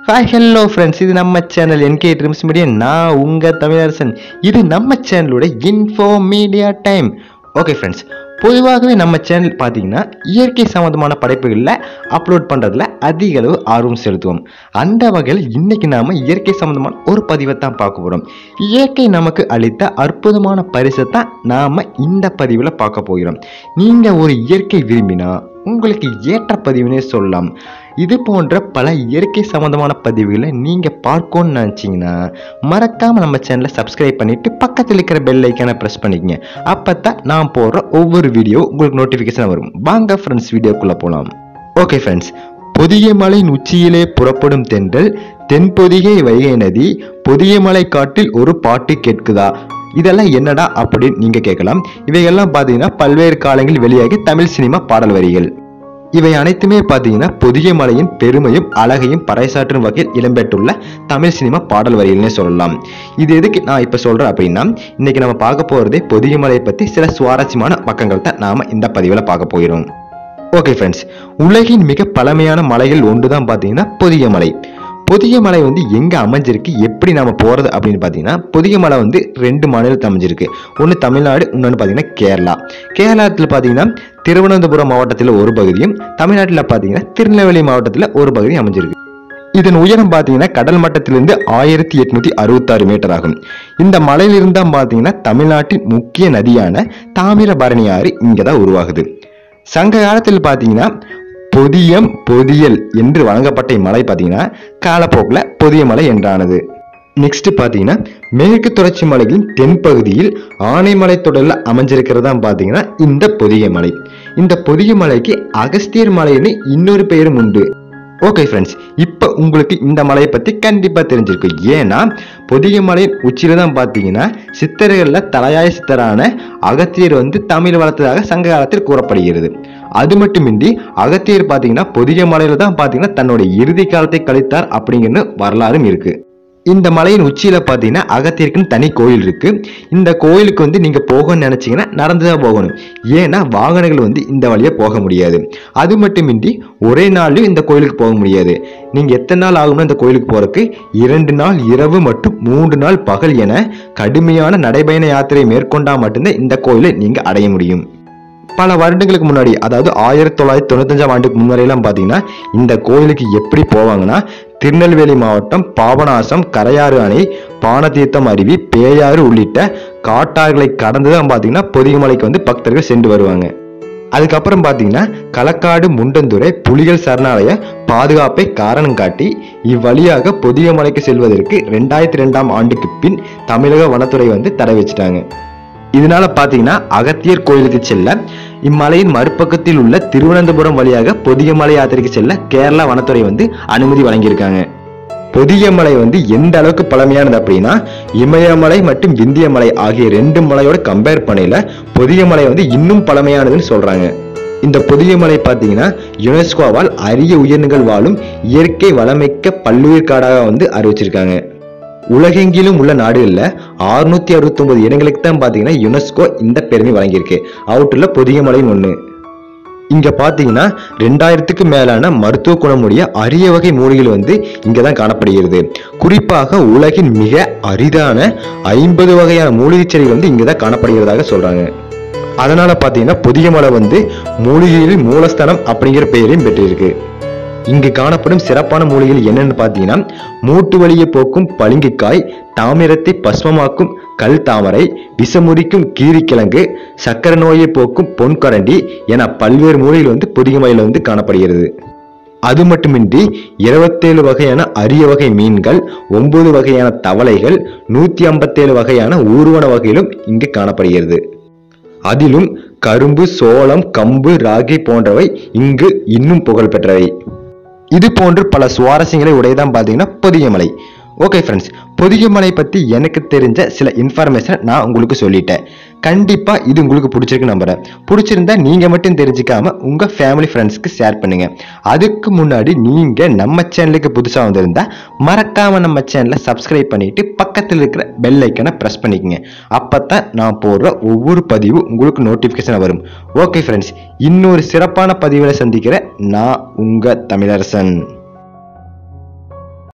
hi hello friends இது நம்ம channel என்கே trims media நான் உங்கள் தமிழரசன் இது நம்ம சேனலோட info media time okay friends பொதுவாகவே நம்ம சேனல் பார்த்தீங்கன்னா இயற்கை சம்மந்தமான படைப்புகளில் அப்லோட் பண்ணுறதுல அதிக அளவு ஆர்வம் செலுத்துவோம் அந்த வகையில் இன்னைக்கு நாம் இயற்கை சம்மந்தமான ஒரு பதிவை தான் பார்க்க போகிறோம் இயற்கை நமக்கு அளித்த அற்புதமான பரிசை தான் நாம் இந்த பதிவில் பார்க்க போகிறோம் நீங்கள் ஒரு இயற்கை விரும்பினா உங்களுக்கு ஏற்ற பதிவுனே சொல்லலாம் இது போன்ற பல இயற்கை சம்மந்தமான பதிவுகளை நீங்கள் பார்க்கணும்னு நினச்சிங்கன்னா மறக்காமல் நம்ம சேனலை சப்ஸ்கிரைப் பண்ணிவிட்டு பக்கத்தில் இருக்கிற பெல் ஐக்கானை ப்ரெஸ் பண்ணிக்கங்க அப்போ தான் நான் போடுற ஒவ்வொரு வீடியோ உங்களுக்கு நோட்டிஃபிகேஷன் வரும் வாங்க ஃப்ரெண்ட்ஸ் வீடியோக்குள்ளே போகலாம் ஓகே ஃப்ரெண்ட்ஸ் பொதிகை மலையின் உச்சியிலே புறப்படும் தென்றல் தென்பொதிகை வைகை நதி பொதிகை மலை காட்டில் ஒரு பாட்டு கேட்குதா இதெல்லாம் என்னடா அப்படின்னு நீங்க கேட்கலாம் இவையெல்லாம் பார்த்தீங்கன்னா பல்வேறு காலங்களில் வெளியாகி தமிழ் சினிமா பாடல் வரிகள் இவை அனைத்துமே பார்த்தீங்கன்னா பொதிகை மலையின் பெருமையும் அழகையும் பறைசாற்றும் வகையில் இடம்பெற்றுள்ள தமிழ் சினிமா பாடல் வரிகள்னே சொல்லலாம் இது எதுக்கு நான் இப்போ சொல்றேன் அப்படின்னா இன்னைக்கு நம்ம பார்க்க போறதே பொதிகை மலையை பத்தி சில சுவாரஸ்யமான பக்கங்கள் தான் நாம இந்த பதிவில் பார்க்க போகிறோம் ஓகே ஃப்ரெண்ட்ஸ் உலகின் மிக பழமையான மலைகள் ஒன்று தான் பார்த்தீங்கன்னா பொதிகை மலை பொதிகை மலை வந்து எங்கே அமைஞ்சிருக்கு எப்படி நம்ம போகிறது அப்படின்னு பார்த்தீங்கன்னா பொதிகை மலை வந்து ரெண்டு மாநிலத்தில் அமைஞ்சிருக்கு ஒன்று தமிழ்நாடு இன்னொன்று பார்த்தீங்கன்னா கேரளா கேரளாத்தில் பார்த்தீங்கன்னா திருவனந்தபுரம் மாவட்டத்தில் ஒரு பகுதியும் தமிழ்நாட்டில் பார்த்தீங்கன்னா திருநெல்வேலி மாவட்டத்தில் ஒரு பகுதியும் அமைஞ்சிருக்கு இதன் உயரம் பார்த்தீங்கன்னா கடல் மட்டத்திலிருந்து ஆயிரத்தி எட்நூத்தி அறுபத்தாறு மீட்டர் ஆகும் இந்த மலையிலிருந்து தான் பார்த்தீங்கன்னா தமிழ்நாட்டின் முக்கிய நதியான தாமிரபரணி ஆறு இங்கே தான் உருவாகுது சங்க காலத்தில் பார்த்தீங்கன்னா பொதியம் பொதியல் என்று வழங்கப்பட்ட இம்மலை பார்த்தீங்கன்னா காலப்போக்கில் பொதிய மலை என்றானது நெக்ஸ்ட் பார்த்தீங்கன்னா மேற்கு தொடர்ச்சி மலைகளின் தென்பகுதியில் ஆனைமலை தொடரில் அமைஞ்சிருக்கிறதா பார்த்தீங்கன்னா இந்த பொதிகை மலை இந்த பொதிகை மலைக்கு அகஸ்தியர் மலைன்னு இன்னொரு பெயரும் உண்டு ஓகே ஃப்ரெண்ட்ஸ் இப்போ உங்களுக்கு இந்த மலையை பற்றி கண்டிப்பாக தெரிஞ்சிருக்கு ஏன்னா பொதிகை மலையின் உச்சியில தான் பார்த்தீங்கன்னா சித்தர்களில் தலையாய சித்தரான அகத்தியர் வந்து தமிழ் வளர்த்ததாக சங்க காலத்தில் கூறப்படுகிறது அது மட்டுமின்றி அகத்தியர் பார்த்தீங்கன்னா பொதிகை மலையில தான் பார்த்தீங்கன்னா தன்னுடைய இறுதி காலத்தை கழித்தார் அப்படிங்கிற வரலாறும் இருக்கு இந்த மலையின் உச்சியில பார்த்தீங்கன்னா அகத்தியருக்குன்னு தனி கோயில் இருக்கு இந்த கோயிலுக்கு வந்து நீங்க போகணும்னு நினைச்சீங்கன்னா நடந்து தான் போகணும் ஏன்னா வாகனங்கள் வந்து இந்த வழியா போக முடியாது அது மட்டுமின்றி ஒரே நாள்லயும் இந்த கோயிலுக்கு போக முடியாது நீங்க எத்தனை நாள் ஆகும்னா இந்த கோயிலுக்கு போறதுக்கு இரண்டு நாள் இரவு மற்றும் மூன்று நாள் பகல் என கடுமையான நடைபயண யாத்திரை மேற்கொண்டா மட்டும்தான் இந்த கோயிலை நீங்க அடைய முடியும் பல வருடங்களுக்கு முன்னாடி அதாவது ஆயிரத்தி தொள்ளாயிரத்தி தொண்ணூத்தஞ்சாம் ஆண்டுக்கு முன்னாடியெல்லாம் பார்த்தீங்கன்னா இந்த கோயிலுக்கு எப்படி போவாங்கன்னா திருநெல்வேலி மாவட்டம் பாபநாசம் கரையாறு அணை பானதீர்த்தம் அருவி பேயாறு உள்ளிட்ட காட்டாறுகளை கடந்து தான் பார்த்தீங்கன்னா பொதிகமலைக்கு வந்து பக்தர்கள் சென்று வருவாங்க அதுக்கப்புறம் பார்த்தீங்கன்னா களக்காடு முண்டந்துறை புலிகள் சரணாலய பாதுகாப்பை காரணம் காட்டி இவ்வழியாக பொதிகமலைக்கு செல்வதற்கு ரெண்டாயிரத்தி ரெண்டாம் ஆண்டுக்கு பின் தமிழக வனத்துறை வந்து தடை வச்சுட்டாங்க இதனால பாத்தீங்கன்னா அகத்தியர் கோயிலுக்கு செல்ல இம்மலையின் மறுபக்கத்தில் உள்ள திருவனந்தபுரம் வழியாக பொதியமலை யாத்திரைக்கு செல்ல கேரளா வனத்துறை வந்து அனுமதி வழங்கியிருக்காங்க பொதியமலை வந்து எந்த அளவுக்கு பழமையானது அப்படின்னா இமயமலை மற்றும் விந்தியமலை ஆகிய ரெண்டு மலையோட கம்பேர் பண்ணையில பொதியமலை வந்து இன்னும் பழமையானதுன்னு சொல்றாங்க இந்த பொதியமலை பார்த்தீங்கன்னா யுனெஸ்கோவால் அரிய உயிரினங்கள் வாழும் இயற்கை வளமிக்க பல்லுயிர் காடாக வந்து அறிவிச்சிருக்காங்க உலகெங்கிலும் உள்ள நாடுகளில் அறுநூத்தி அறுபத்தொன்பது இடங்களுக்கு தான் பார்த்தீங்கன்னா யுனெஸ்கோ இந்த பெருமை வழங்கியிருக்கு அவுட்டுல பொதிகமலையும் ஒன்று இங்க பார்த்தீங்கன்னா ரெண்டாயிரத்துக்கு மேலான மருத்துவ குணமுடைய அரிய வகை மூலிகைகள் வந்து இங்க தான் காணப்படுகிறது குறிப்பாக உலகின் மிக அரிதான ஐம்பது வகையான மூலிகை செடிகள் வந்து இங்க தான் காணப்படுகிறதாக சொல்றாங்க அதனால பார்த்தீங்கன்னா பொதிகமலை வந்து மூலிகைகளின் மூலஸ்தானம் அப்படிங்கிற பெயரையும் பெற்றிருக்கு இங்கு காணப்படும் சிறப்பான மூலிகைகள் என்னன்னு பார்த்தீங்கன்னா மூட்டு வலியை போக்கும் பளிங்குக்காய் தாமிரத்தை பஸ்மமாக்கும் கல் தாமரை விஷமுறிக்கும் கீரிக்கிழங்கு சக்கரை நோயை போக்கும் பொன்கரண்டி என பல்வேறு மூலிகைகள் வந்து பொதிகமலையில் வந்து காணப்படுகிறது அது மட்டுமின்றி இருபத்தேழு வகையான அரிய வகை மீன்கள் ஒன்பது வகையான தவளைகள் நூத்தி ஐம்பத்தேழு வகையான ஊர்வன வகையிலும் இங்கு காணப்படுகிறது அதிலும் கரும்பு சோளம் கம்பு ராகி போன்றவை இங்கு இன்னும் புகழ் பெற்றவை இது போன்று பல சுவாரஸ்யங்களை உடையதான் பார்த்தீங்கன்னா பொதிகமலை ஓகே ஃப்ரெண்ட்ஸ் பொதிகமலை பற்றி எனக்கு தெரிஞ்ச சில இன்ஃபர்மேஷன் நான் உங்களுக்கு சொல்லிட்டேன் கண்டிப்பாக இது உங்களுக்கு பிடிச்சிருக்கு நம்புறேன் பிடிச்சிருந்தா நீங்கள் மட்டும் தெரிஞ்சுக்காம உங்கள் ஃபேமிலி ஃப்ரெண்ட்ஸ்க்கு ஷேர் பண்ணுங்க அதுக்கு முன்னாடி நீங்கள் நம்ம சேனலுக்கு புதுசாக வந்திருந்தா மறக்காம நம்ம சேனலை சப்ஸ்கிரைப் பண்ணிட்டு பக்கத்தில் இருக்கிற பெல் ஐக்கனை ப்ரெஸ் பண்ணிக்கங்க அப்போ தான் நான் போடுற ஒவ்வொரு பதிவும் உங்களுக்கு நோட்டிஃபிகேஷன் வரும் ஓகே ஃப்ரெண்ட்ஸ் இன்னொரு சிறப்பான பதிவில் சந்திக்கிறேன் நான் உங்கள் தமிழரசன்